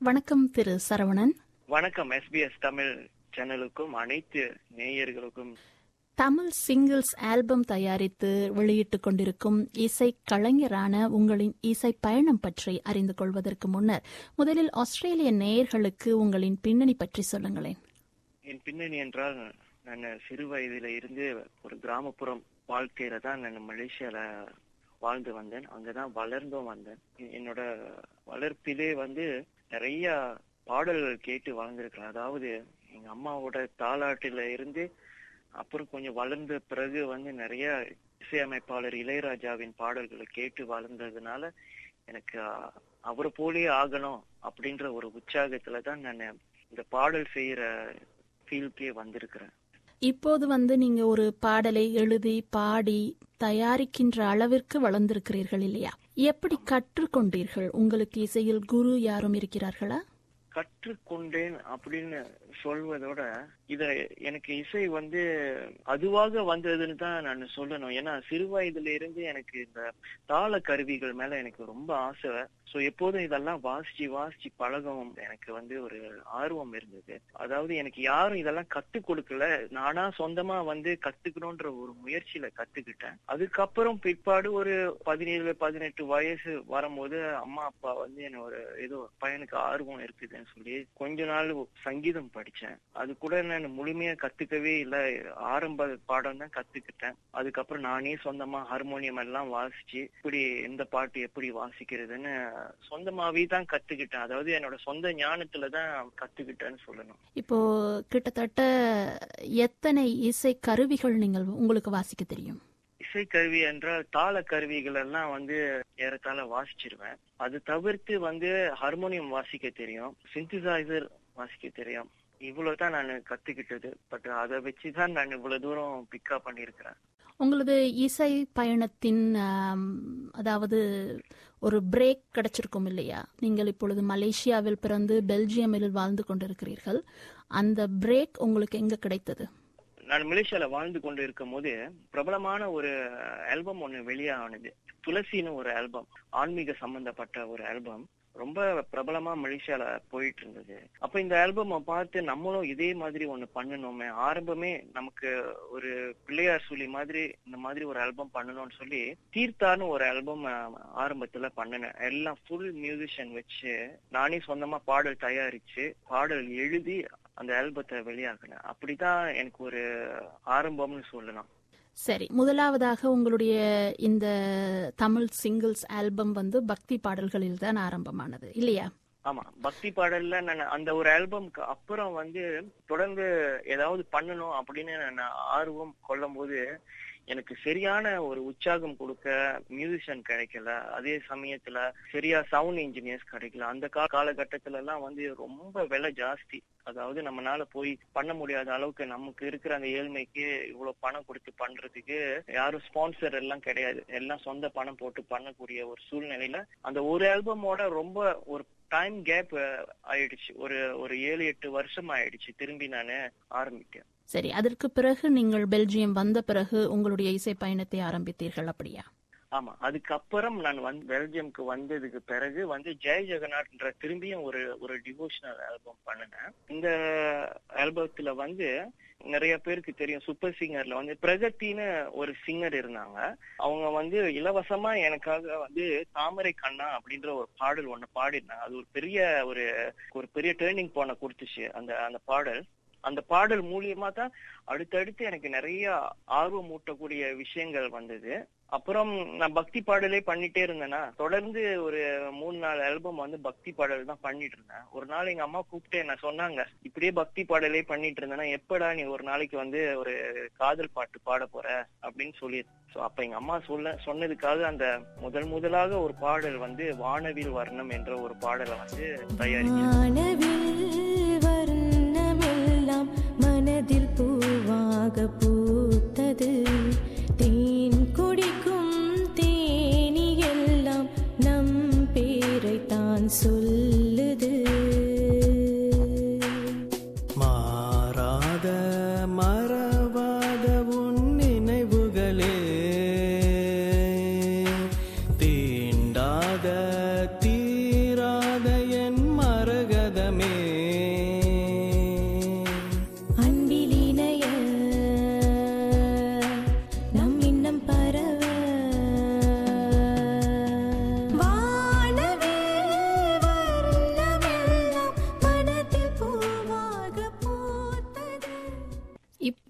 வணக்கம் திரு சரவணன் வணக்கம் எஸ்பிஎஸ் தமிழ் சேனலுக்கும் அனைத்து நேயர்களுக்கும் தமிழ் சிங்கிள்ஸ் ஆல்பம் தயாரித்து வெளியிட்டுக் கொண்டிருக்கும் இசை கலைஞரான உங்களின் இசை பயணம் பற்றி அறிந்து கொள்வதற்கு முன்னர் முதலில் ஆஸ்திரேலிய நேயர்களுக்கு உங்களின் பின்னணி பற்றி சொல்லுங்களேன் என் பின்னணி என்றால் நான் சிறு வயதில இருந்து ஒரு கிராமப்புறம் வாழ்க்கையில தான் நான் மலேசியால வாழ்ந்து வந்தேன் அங்கதான் வளர்ந்தும் வந்தேன் எ- என்னோட வளர்ப்பிலே வந்து நிறைய பாடல்கள் கேட்டு வளர்ந்துருக்கிறேன் அதாவது எங்க அம்மாவோட தாலாட்டில இருந்து அப்புறம் கொஞ்சம் வளர்ந்த பிறகு வந்து நிறைய இசையமைப்பாளர் இளையராஜாவின் பாடல்களை கேட்டு வளர்ந்ததுனால எனக்கு அ- அவரை போலே ஆகணும் அப்படின்ற ஒரு உற்சாகத்துல தான் நான் இந்த பாடல் செய்யற ஃபீல்டுக்கே வந்திருக்கிறேன் இப்போது வந்து நீங்க ஒரு பாடலை எழுதி பாடி தயாரிக்கின்ற அளவிற்கு வளர்ந்திருக்கிறீர்கள் இல்லையா எப்படி கற்றுக்கொண்டீர்கள் உங்களுக்கு இசையில் குரு யாரும் இருக்கிறார்களா கற்றுக்கொண்டேன் அப்படின்னு சொல்வதோட இத எனக்கு இசை வந்து அதுவாக வந்ததுன்னு தான் நான் சொல்லணும் ஏன்னா சிறு வயதுல இருந்து எனக்கு இந்த தாள கருவிகள் மேல எனக்கு ரொம்ப ஆசை சோ எப்போதும் இதெல்லாம் வாசிச்சு வாசிச்சு பழகவும் எனக்கு வந்து ஒரு ஆர்வம் இருந்தது அதாவது எனக்கு யாரும் இதெல்லாம் கத்து கொடுக்கல நானா சொந்தமா வந்து கத்துக்கணும்ன்ற ஒரு முயற்சியில கத்துக்கிட்டேன் அதுக்கப்புறம் பிற்பாடு ஒரு பதினேழு பதினெட்டு வயசு வரும்போது அம்மா அப்பா வந்து என்ன ஒரு ஏதோ பையனுக்கு ஆர்வம் இருக்குதுன்னு சொல்லி கொஞ்ச நாள் சங்கீதம் படிச்சேன் அது கூட நான் முழுமையா கத்துக்கவே இல்ல ஆரம்ப பாடம் தான் கத்துக்கிட்டேன் அதுக்கப்புறம் நானே சொந்தமா ஹார்மோனியம் எல்லாம் வாசிச்சு இப்படி எந்த பாட்டு எப்படி வாசிக்கிறதுன்னு சொந்தமாவே தான் கத்துக்கிட்டேன் அதாவது என்னோட சொந்த ஞானத்துல தான் கத்துக்கிட்டேன்னு சொல்லணும் இப்போ கிட்டத்தட்ட எத்தனை இசை கருவிகள் நீங்கள் உங்களுக்கு வாசிக்க தெரியும் இசைக்கருவி என்றால் தாள கருவிகள் எல்லாம் வந்து ஏறத்தாழ வாசிச்சிருவேன் அது தவிர்த்து வந்து ஹார்மோனியம் வாசிக்க தெரியும் சிந்திசைசர் வாசிக்க தெரியும் இவ்வளவுதான் நான் கத்துக்கிட்டது பட் அதை வச்சுதான் நான் இவ்வளவு தூரம் பிக்கப் பண்ணிருக்கிறேன் உங்களது இசை பயணத்தின் ஆம், அதாவது ஒரு பிரேக் கிடைச்சிருக்கும் இல்லையா நீங்கள் இப்பொழுது மலேசியாவில் பிறந்து பெல்ஜியமில் வாழ்ந்து கொண்டிருக்கிறீர்கள் அந்த பிரேக் உங்களுக்கு எங்க கிடைத்தது நான் மலேசியால வாழ்ந்து கொண்டு இருக்கும் போது பிரபலமான ஒரு ஆல்பம் ஒண்ணு வெளியானது துளசின்னு ஒரு ஆல்பம் ஆன்மீக சம்பந்தப்பட்ட ஒரு ஆல்பம் ரொம்ப பிரபலமா மலேசியால போயிட்டு இருந்தது அப்ப இந்த ஆல்பம் பார்த்து நம்மளும் இதே மாதிரி ஒண்ணு பண்ணணுமே ஆரம்பமே நமக்கு ஒரு பிள்ளையார் சொல்லி மாதிரி இந்த மாதிரி ஒரு ஆல்பம் பண்ணணும்னு சொல்லி தீர்த்தான்னு ஒரு ஆல்பம் ஆரம்பத்துல பண்ணினேன் எல்லாம் ஃபுல் மியூசிஷியன் வச்சு நானே சொந்தமா பாடல் தயாரிச்சு பாடல் எழுதி அந்த ஆல்பத்தை வெளியாக்குனேன் அப்படிதான் எனக்கு ஒரு ஆரம்பம்னு சொல்லலாம் சரி முதலாவதாக உங்களுடைய இந்த தமிழ் சிங்கிள்ஸ் ஆல்பம் வந்து பக்தி பாடல்களில் தான் ஆரம்பமானது இல்லையா ஆமா பக்தி பாடல்ல நான் அந்த ஒரு ஆல்பம்க்கு அப்புறம் வந்து தொடர்ந்து ஏதாவது பண்ணணும் அப்படின்னு நான் ஆர்வம் கொள்ளும் போது எனக்கு சரியான ஒரு உற்சாகம் கொடுக்க மியூசிஷியன் கிடைக்கல அதே சமயத்துல சரியா சவுண்ட் இன்ஜினியர்ஸ் கிடைக்கல அந்த கா காலகட்டத்துல எல்லாம் வந்து ரொம்ப விலை ஜாஸ்தி அதாவது நம்மனால போய் பண்ண முடியாத அளவுக்கு நமக்கு இருக்கிற அந்த ஏழ்மைக்கு இவ்வளவு பணம் கொடுத்து பண்றதுக்கு யாரும் ஸ்பான்சர் எல்லாம் கிடையாது எல்லாம் சொந்த பணம் போட்டு பண்ணக்கூடிய ஒரு சூழ்நிலையில அந்த ஒரு ஆல்பமோட ரொம்ப ஒரு டைம் கேப் ஆயிடுச்சு ஒரு ஒரு ஏழு எட்டு வருஷம் ஆயிடுச்சு திரும்பி நான் ஆரம்பிக்க சரி அதற்கு பிறகு நீங்கள் பெல்ஜியம் வந்த பிறகு உங்களுடைய இசை பயணத்தை ஆரம்பித்தீர்கள் அப்படியா ஆமா அதுக்கப்புறம் நான் வந்து பெல்ஜியம்க்கு வந்ததுக்கு பிறகு வந்து ஜெய் ஜெகநாத்ன்ற திரும்பியும் ஒரு ஒரு டிவோஷனல் ஆல்பம் பண்ணினேன் இந்த ஆல்பத்துல வந்து நிறைய பேருக்கு தெரியும் சூப்பர் சிங்கர்ல வந்து பிரகத்தின்னு ஒரு சிங்கர் இருந்தாங்க அவங்க வந்து இலவசமா எனக்காக வந்து தாமரை கண்ணா அப்படின்ற ஒரு பாடல் ஒண்ணு பாடினாங்க அது ஒரு பெரிய ஒரு ஒரு பெரிய டேர்னிங் போன கொடுத்துச்சு அந்த அந்த பாடல் அந்த பாடல் மூலியமா தான் அடுத்தடுத்து எனக்கு நிறைய ஆர்வம் ஊட்டக்கூடிய விஷயங்கள் வந்தது அப்புறம் நான் பக்தி பாடலே பண்ணிட்டே இருந்தேனா தொடர்ந்து ஒரு மூணு நாலு ஆல்பம் வந்து பக்தி பாடல் தான் பண்ணிட்டு இருந்தேன் ஒரு நாள் எங்க அம்மா கூப்பிட்டு என்ன சொன்னாங்க இப்படியே பக்தி பாடலே பண்ணிட்டு இருந்தேன்னா எப்படா நீ ஒரு நாளைக்கு வந்து ஒரு காதல் பாட்டு பாட போற அப்படின்னு சொல்லி சோ அப்ப எங்க அம்மா சொல்ல சொன்னதுக்காக அந்த முதல் முதலாக ஒரு பாடல் வந்து வானவில் வர்ணம் என்ற ஒரு பாடலை வந்து தயாரிச்சேன் வானவில் வர்ணமெல்லாம் மனதில் பூவாக பூத்தது தேன் குடிக்கும் தேனி எல்லாம் நம் பேரை தான் சொல்லுது மாறாத மறவாத உன் நினைவுகளே தீண்டாத தீராத என் மரக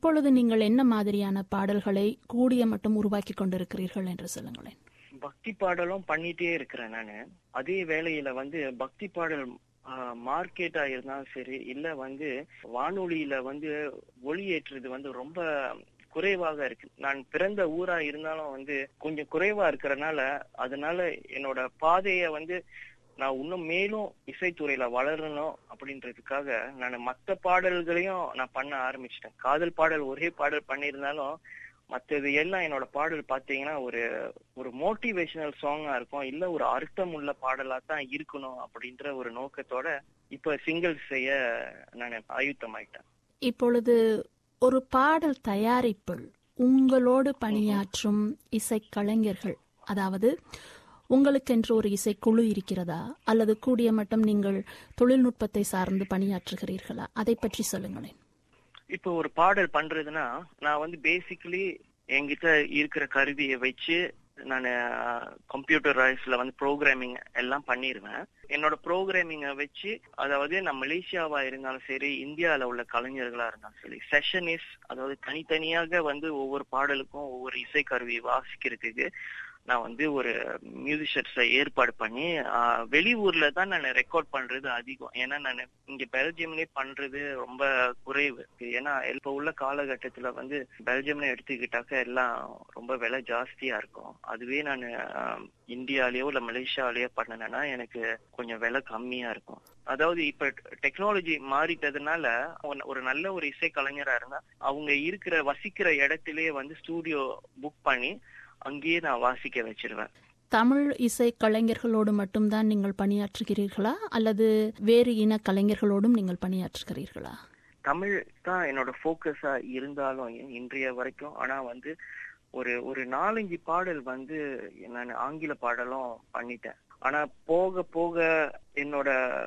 இப்பொழுது நீங்கள் என்ன மாதிரியான பாடல்களை கூடிய மட்டும் உருவாக்கி கொண்டிருக்கிறீர்கள் என்று சொல்லுங்களேன் பக்தி பாடலும் பண்ணிட்டே இருக்கிறேன் நானு அதே வேளையில வந்து பக்தி பாடல் மார்க்கெட்டா இருந்தாலும் சரி இல்ல வந்து வானொலியில வந்து ஒளி ஏற்றுறது வந்து ரொம்ப குறைவாக இருக்கு நான் பிறந்த ஊரா இருந்தாலும் வந்து கொஞ்சம் குறைவா இருக்கிறனால அதனால என்னோட பாதைய வந்து நான் இன்னும் மேலும் இசைத்துறையில வளரணும் அப்படின்றதுக்காக நான் மத்த பாடல்களையும் நான் பண்ண ஆரம்பிச்சிட்டேன் காதல் பாடல் ஒரே பாடல் பண்ணியிருந்தாலும் மற்றது எல்லாம் என்னோட பாடல் பாத்தீங்கன்னா ஒரு ஒரு மோட்டிவேஷனல் சாங்கா இருக்கும் இல்ல ஒரு அர்த்தம் உள்ள பாடலா தான் இருக்கணும் அப்படின்ற ஒரு நோக்கத்தோட இப்ப சிங்கிள் செய்ய நான் ஆயுத்தமாயிட்டேன் இப்பொழுது ஒரு பாடல் தயாரிப்பில் உங்களோடு பணியாற்றும் இசைக்கலைஞர்கள் அதாவது உங்களுக்கென்று ஒரு இசைக்குழு இருக்கிறதா அல்லது கூடிய மட்டும் நீங்கள் தொழில்நுட்பத்தை சார்ந்து பணியாற்றுகிறீர்களா அதை பற்றி சொல்லுங்களேன் இப்போ ஒரு பாடல் பண்றதுன்னா நான் வந்து பேசிக்கலி என்கிட்ட இருக்கிற கருவியை வச்சு நான் கம்ப்யூட்டர் ரைஸ்ல வந்து ப்ரோக்ராமிங் எல்லாம் பண்ணிடுவேன் என்னோட ப்ரோக்ராமிங்கை வச்சு அதாவது நான் மலேசியாவா இருந்தாலும் சரி இந்தியாவில் உள்ள கலைஞர்களா இருந்தாலும் சரி செஷனிஸ் அதாவது தனித்தனியாக வந்து ஒவ்வொரு பாடலுக்கும் ஒவ்வொரு இசை கருவி வாசிக்கிறதுக்கு நான் வந்து ஒரு மியூசிஷியன்ஸை ஏற்பாடு பண்ணி வெளியூர்ல தான் நான் ரெக்கார்ட் பண்றது அதிகம் ஏன்னா நான் இங்க பெல்ஜியம்லயே பண்றது ரொம்ப குறைவு ஏன்னா இப்ப உள்ள காலகட்டத்துல வந்து பெல்ஜியம்ல எடுத்துக்கிட்டாக்க எல்லாம் ரொம்ப விலை ஜாஸ்தியா இருக்கும் அதுவே நான் இந்தியாலயோ இல்ல மலேசியாலயோ பண்ணினேன்னா எனக்கு கொஞ்சம் விலை கம்மியா இருக்கும் அதாவது இப்ப டெக்னாலஜி மாறிட்டதுனால ஒரு நல்ல ஒரு இசை கலைஞரா இருந்தா அவங்க இருக்கிற வசிக்கிற இடத்திலேயே வந்து ஸ்டூடியோ புக் பண்ணி அங்கேயே நான் வாசிக்க வச்சிருவேன் தமிழ் இசை கலைஞர்களோடு மட்டும்தான் நீங்கள் பணியாற்றுகிறீர்களா அல்லது வேறு இன கலைஞர்களோடும் நீங்கள் பணியாற்றுகிறீர்களா தமிழ் தான் என்னோட போக்கஸா இருந்தாலும் இன்றைய வரைக்கும் ஆனா வந்து ஒரு ஒரு நாலஞ்சு பாடல் வந்து நான் ஆங்கில பாடலும் பண்ணிட்டேன் ஆனா போக போக என்னோட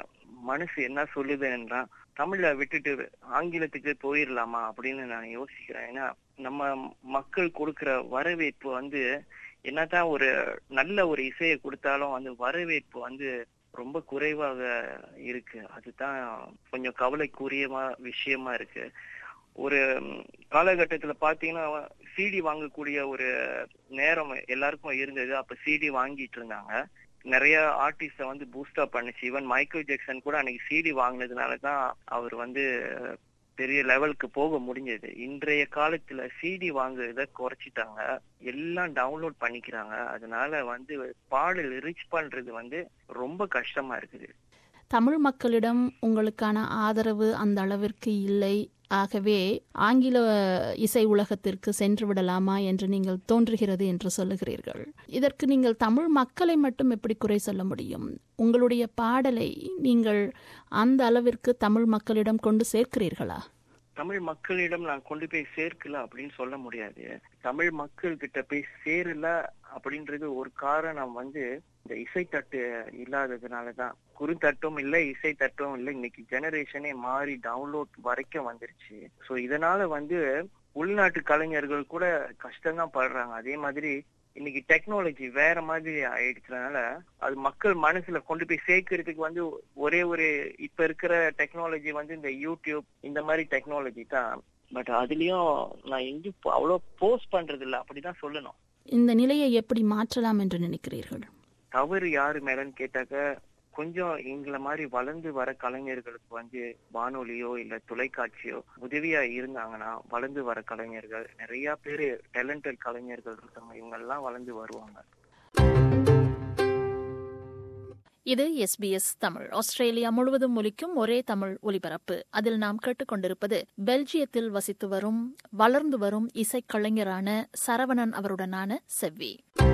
மனசு என்ன சொல்லுதுன்னா தமிழ விட்டுட்டு ஆங்கிலத்துக்கு போயிடலாமா அப்படின்னு நான் யோசிக்கிறேன் ஏன்னா நம்ம மக்கள் கொடுக்கிற வரவேற்பு வந்து என்னதான் ஒரு நல்ல ஒரு இசையை கொடுத்தாலும் அந்த வரவேற்பு வந்து ரொம்ப குறைவாக இருக்கு அதுதான் கொஞ்சம் கவலைக்குரியமா விஷயமா இருக்கு ஒரு காலகட்டத்துல பாத்தீங்கன்னா சிடி வாங்கக்கூடிய ஒரு நேரம் எல்லாருக்கும் இருந்தது அப்ப சிடி வாங்கிட்டு இருந்தாங்க நிறைய ஆர்டிஸ்ட வந்து பூஸ்ட் அப் பண்ணுச்சு ஈவன் மைக்கேல் ஜாக்சன் கூட அன்னைக்கு சிடி வாங்கினதுனாலதான் அவர் வந்து பெரிய லெவலுக்கு போக முடிஞ்சது இன்றைய காலத்துல சிடி வாங்குறத குறைச்சிட்டாங்க எல்லாம் டவுன்லோட் பண்ணிக்கிறாங்க அதனால வந்து பாடல் ரீச் பண்றது வந்து ரொம்ப கஷ்டமா இருக்குது தமிழ் மக்களிடம் உங்களுக்கான ஆதரவு அந்த அளவிற்கு இல்லை ஆகவே ஆங்கில இசை உலகத்திற்கு சென்று விடலாமா என்று நீங்கள் தோன்றுகிறது என்று சொல்லுகிறீர்கள் இதற்கு நீங்கள் தமிழ் மக்களை மட்டும் எப்படி குறை சொல்ல முடியும் உங்களுடைய பாடலை நீங்கள் அந்த அளவிற்கு தமிழ் மக்களிடம் கொண்டு சேர்க்கிறீர்களா தமிழ் மக்களிடம் நான் கொண்டு போய் சேர்க்கல அப்படின்னு சொல்ல முடியாது தமிழ் மக்கள் கிட்ட போய் சேரல அப்படின்றது ஒரு காரணம் வந்து இந்த இசைத்தட்டு இல்லாததுனாலதான் குறுந்தட்டும் இல்லை இசை தட்டும் இல்லை இன்னைக்கு ஜெனரேஷனே மாறி டவுன்லோட் வரைக்கும் வந்துருச்சு சோ இதனால வந்து உள்நாட்டு கலைஞர்கள் கூட கஷ்டம் தான் படுறாங்க அதே மாதிரி இன்னைக்கு டெக்னாலஜி வேற மாதிரி ஆயிடுச்சதுனால அது மக்கள் மனசுல கொண்டு போய் சேர்க்கறதுக்கு வந்து ஒரே ஒரு இப்ப இருக்கிற டெக்னாலஜி வந்து இந்த யூடியூப் இந்த மாதிரி டெக்னாலஜி தான் பட் அதுலயும் நான் எங்கேயும் அவ்வளோ போஸ்ட் பண்றது இல்ல அப்படிதான் சொல்லணும் இந்த நிலையை எப்படி மாற்றலாம் என்று நினைக்கிறீர்கள் தவறு யாரு மேலன்னு கேட்டாக்க கொஞ்சம் எங்களை மாதிரி வளர்ந்து வர கலைஞர்களுக்கு வந்து வானொலியோ இல்ல தொலைக்காட்சியோ உதவியா இருந்தாங்கன்னா வளர்ந்து வர கலைஞர்கள் நிறைய பேரு டேலண்டட் கலைஞர்கள் இருக்காங்க இவங்க எல்லாம் வளர்ந்து வருவாங்க இது எஸ்பிஎஸ் தமிழ் ஆஸ்திரேலியா முழுவதும் ஒலிக்கும் ஒரே தமிழ் ஒலிபரப்பு அதில் நாம் கேட்டுக்கொண்டிருப்பது பெல்ஜியத்தில் வசித்து வரும் வளர்ந்து வரும் இசைக்கலைஞரான சரவணன் அவருடனான செவ்வி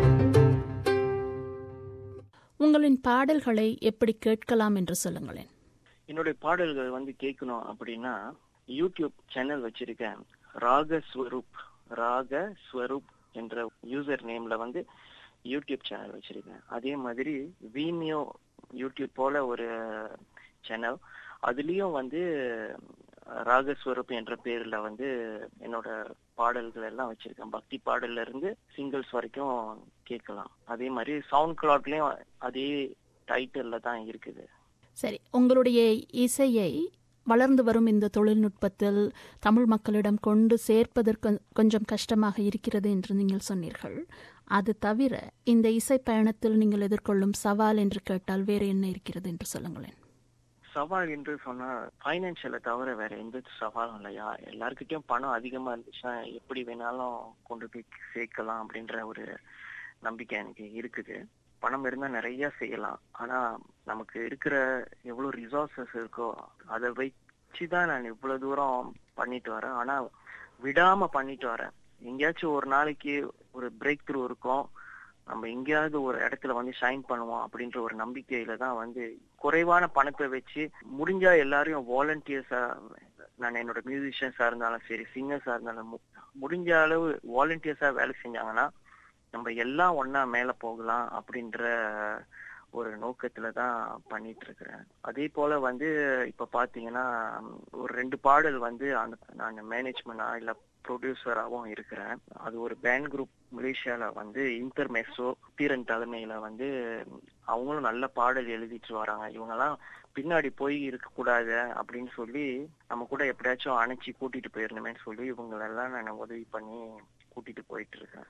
உங்களின் பாடல்களை எப்படி கேட்கலாம் என்று சொல்லுங்களேன் என்னுடைய பாடல்கள் வந்து கேட்கணும் அப்படின்னா யூடியூப் சேனல் வச்சிருக்கேன் ராக ஸ்வரூப் ராக ஸ்வரூப் என்ற யூசர் நேம்ல வந்து யூடியூப் சேனல் வச்சிருக்கேன் அதே மாதிரி வீமியோ யூடியூப் போல ஒரு சேனல் அதுலயும் வந்து ராகஸ்வரூப் என்ற பேர்ல வந்து என்னோட பாடல்கள் எல்லாம் வச்சிருக்கேன் பக்தி பாடல்ல இருந்து சிங்கிள்ஸ் வரைக்கும் கேட்கலாம் அதே மாதிரி சவுண்ட் கிளாட்லயும் அதே டைட்டில்ல தான் இருக்குது சரி உங்களுடைய இசையை வளர்ந்து வரும் இந்த தொழில்நுட்பத்தில் தமிழ் மக்களிடம் கொண்டு சேர்ப்பதற்கு கொஞ்சம் கஷ்டமாக இருக்கிறது என்று நீங்கள் சொன்னீர்கள் அது தவிர இந்த இசை பயணத்தில் நீங்கள் எதிர்கொள்ளும் சவால் என்று கேட்டால் வேறு என்ன இருக்கிறது என்று சொல்லுங்களேன் சவால் என்று சொன்னா பைனான்சியலை தவிர வேற எந்த சவாலும் இல்லையா எல்லாருக்கிட்டையும் பணம் அதிகமா இருந்துச்சுன்னா எப்படி வேணாலும் கொண்டு போய் சேர்க்கலாம் அப்படின்ற ஒரு நம்பிக்கை எனக்கு இருக்குது பணம் இருந்தா நிறைய செய்யலாம் ஆனா நமக்கு இருக்கிற எவ்வளவு ரிசோர்சஸ் இருக்கோ அதை வச்சுதான் நான் இவ்வளவு தூரம் பண்ணிட்டு வரேன் ஆனா விடாம பண்ணிட்டு வரேன் எங்கேயாச்சும் ஒரு நாளைக்கு ஒரு பிரேக் த்ரூ இருக்கும் நம்ம எங்கேயாவது ஒரு இடத்துல வந்து ஷைன் பண்ணுவோம் அப்படின்ற ஒரு நம்பிக்கையில தான் வந்து குறைவான பணத்தை வச்சு முடிஞ்சா எல்லாரையும் வாலண்டியர்ஸா நான் என்னோட மியூசிஷியன்ஸா இருந்தாலும் சரி சிங்கர்ஸா இருந்தாலும் மு- முடிஞ்ச அளவு வாலண்டியர்ஸா வேலை செஞ்சாங்கன்னா நம்ம எல்லாம் ஒண்ணா மேல போகலாம் அப்படின்ற ஒரு நோக்கத்துல தான் பண்ணிட்டு இருக்கிறேன் அதே போல வந்து இப்ப பாத்தீங்கன்னா ஒரு ரெண்டு பாடல் வந்து அந்த- நான் மேனேஜ்மெண்டா இல்ல ப்ரொடியூசராகவும் இருக்கிறேன் அது ஒரு பேண்ட் குரூப் மலேசியால வந்து இன்டர் மெஸ்ஸோ தீரன் தலைமையில வந்து அவங்களும் நல்ல பாடல் எழுதிட்டு வராங்க இவங்கெல்லாம் பின்னாடி போய் இருக்க கூடாது அப்படின்னு சொல்லி நம்ம கூட எப்படியாச்சும் அணைச்சி கூட்டிட்டு போயிடணுமேன்னு சொல்லி இவங்களெல்லாம் நான் உதவி பண்ணி கூட்டிட்டு போயிட்டு இருக்கேன்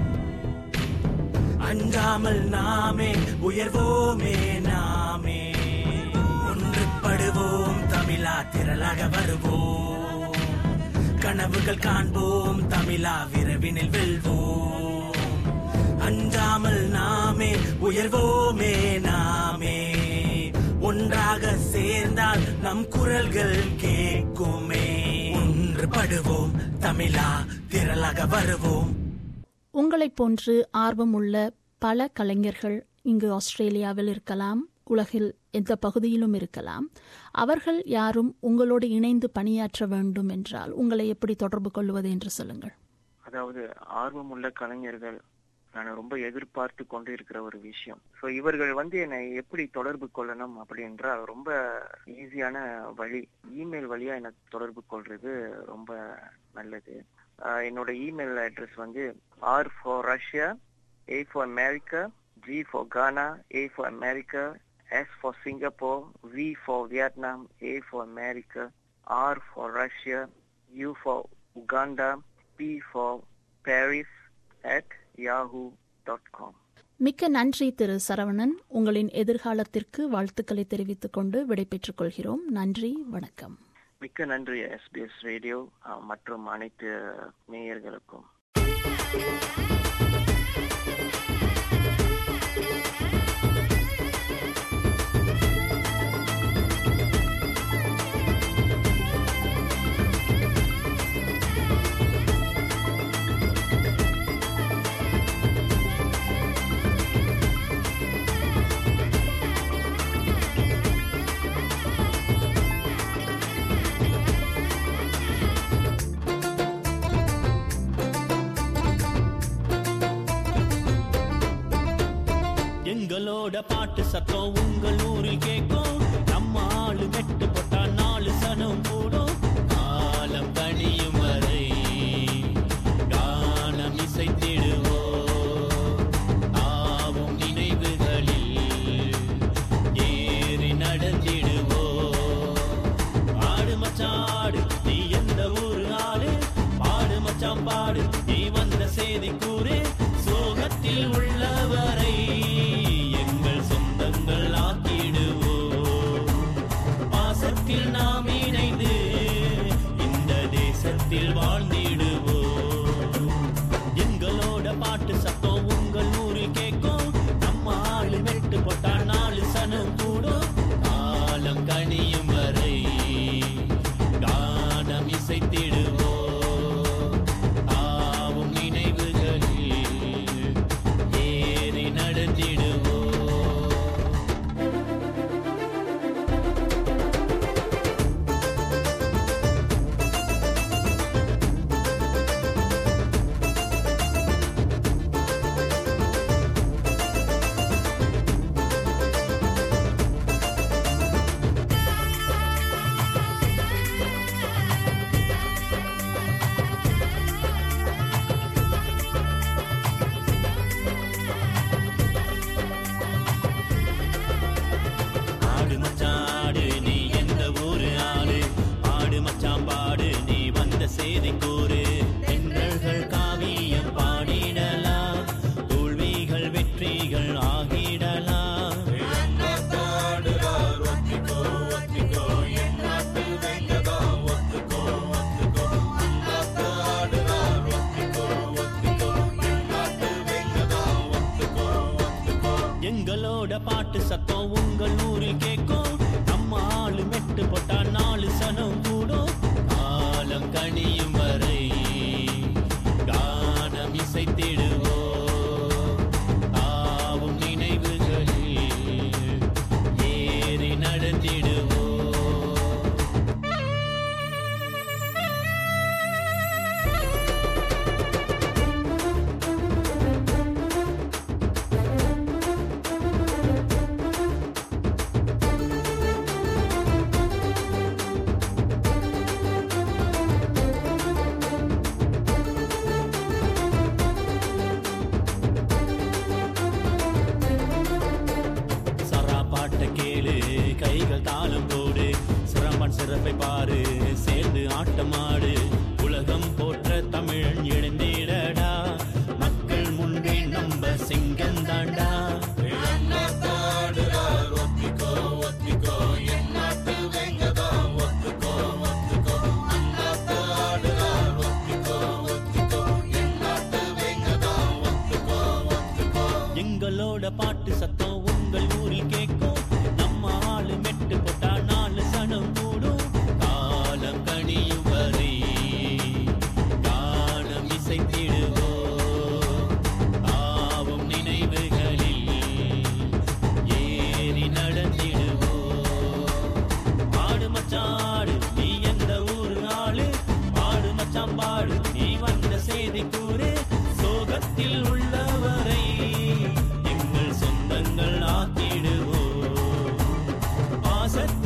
அஞ்சாமல் நாமே உயர்வோமே நாமே ஒன்றுபடுவோம் தமிழா திரளாக வருவோம் கனவுகள் காண்போம் தமிழா விரைவினில் வெல்வோம் அஞ்சாமல் நாமே உயர்வோமே நாமே ஒன்றாக சேர்ந்தால் நம் குரல்கள் கேட்குமே ஒன்றுபடுவோம் தமிழா திரளாக வருவோம் உங்களைப் போன்று ஆர்வமுள்ள பல கலைஞர்கள் இங்கு ஆஸ்திரேலியாவில் இருக்கலாம் உலகில் எந்த பகுதியிலும் இருக்கலாம் அவர்கள் யாரும் உங்களோடு இணைந்து பணியாற்ற வேண்டும் என்றால் உங்களை எப்படி தொடர்பு கொள்வது என்று சொல்லுங்கள் அதாவது ஆர்வமுள்ள கலைஞர்கள் நான் ரொம்ப எதிர்பார்த்து கொண்டு இருக்கிற ஒரு விஷயம் சோ இவர்கள் வந்து என்னை எப்படி தொடர்பு கொள்ளணும் அப்படின்றால் ரொம்ப ஈஸியான வழி இமெயில் வழியா என்னை தொடர்பு கொள்றது ரொம்ப நல்லது ஆஹ் என்னோட இமெயில் அட்ரஸ் வந்து R for Russia A for America G for Ghana A for America S for Singapore V for Vietnam A for America R for Russia U for Uganda P for Paris at yahoo.com மிக்க நன்றி திரு சரவணன் உங்களின் எதிர்காலத்திற்கு வாழ்த்துக்களை தெரிவித்துக் கொண்டு விடைபெற்றுக் கொள்கிறோம் நன்றி வணக்கம் மிக்க நன்றி எஸ்பிஎஸ் ரேடியோ மற்றும் அனைத்து நேயர்களுக்கும் எங்களோட பாட்டு சத்தம் உங்கள் ஊரில் கேட்கும் நம்ம ஆளு வெட்டு போட்டா நாலு சனம் கூடும் காலம் கனியும் வரை கானம் இசைத்திடுவோம் ஆவும் நினைவுகளில் ஏறி நடந்திடுவோம் ஆடு மச்சான் ஆடு நீ எந்த ஊரு ஆளு பாடு மச்சான் பாடு நீ வந்த செய்தி கூறு சோகத்தில் உள்ளவரை எங்கள் சொந்தங்கள் ஆக்கிடுவோம் பாசத்தில் நாம் இணைந்து இந்த தேசத்தில் வாழ்ந்திடுவோம் எங்களோட பாட்டு சத்தம் உங்கள் ஊரில் கேட்கும் நம்ம ஆளு வெட்டு போட்டா நாலு சனம் கூடும் காலம் கனியும் வரை கானம் இசைத்திடுவோம் ஆவும் நினைவுகளில் ஏறி நடத்திடுவோம் சிறப்பை பாரு சேர்ந்து ஆட்டமாடு உலகம் போற்ற தமிழ் எழுந்திடடா மக்கள் முன்பே நம்ப சிங்கம் தாண்டா எங்களோட பாட்டு சத்தம் உங்கள் ஊரில் கேட்கும் நம்ம ஆளு மெட்டு போட்டா நாலு சனம் கூடும் காலம் கணியும் வரை காலம் இசைத்திடுவோம் ஆவும் நினைவுகளில் ஏறி நடந்திடுவோம் ஆடு மச்சாடு நீ எந்த ஊரு ஆளு ஆடு மச்சான் பாடு நீ வந்த செய்தி கூறு சோகத்தில் உள்ளவரை எங்கள் சொந்தங்கள் ஆக்கிடுவோம் பாசத்தில்